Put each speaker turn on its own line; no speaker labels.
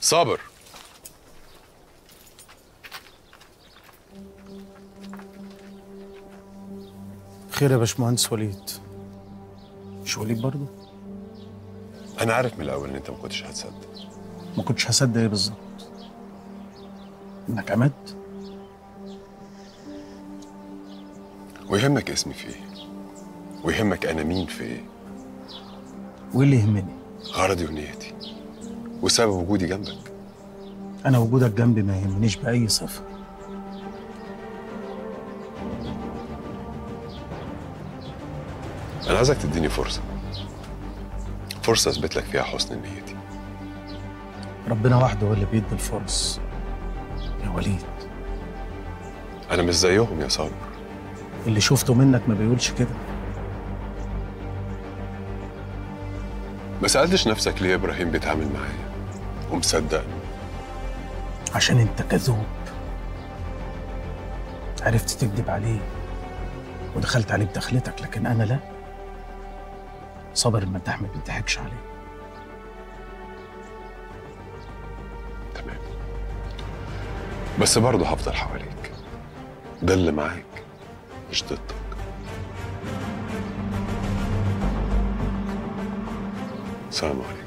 صابر
خير يا باشمهندس وليد مش وليد برضه
انا عارف من الاول ان انت ما كنتش هتصدق
ما كنتش هصدق ايه بالظبط انك عماد
ويهمك اسمي في ايه ويهمك انا مين في ايه
وايه اللي يهمني
غرضي ونيتي وسبب وجودي جنبك
انا وجودك جنبي ما يهمنيش باي صفه
انا عايزك تديني فرصه فرصه اثبت لك فيها حسن نيتي
ربنا وحده هو اللي بيدي الفرص يا وليد
انا مش زيهم يا صابر
اللي شفته منك ما بيقولش كده
ما سالتش نفسك ليه ابراهيم بيتعامل معايا ومصدقني
عشان انت كذوب عرفت تكذب عليه ودخلت عليه بدخلتك لكن انا لا صابر المداح ما بيضحكش عليه
تمام بس برضه هفضل حواليك ده اللي معاك مش ضدك سلام عليكم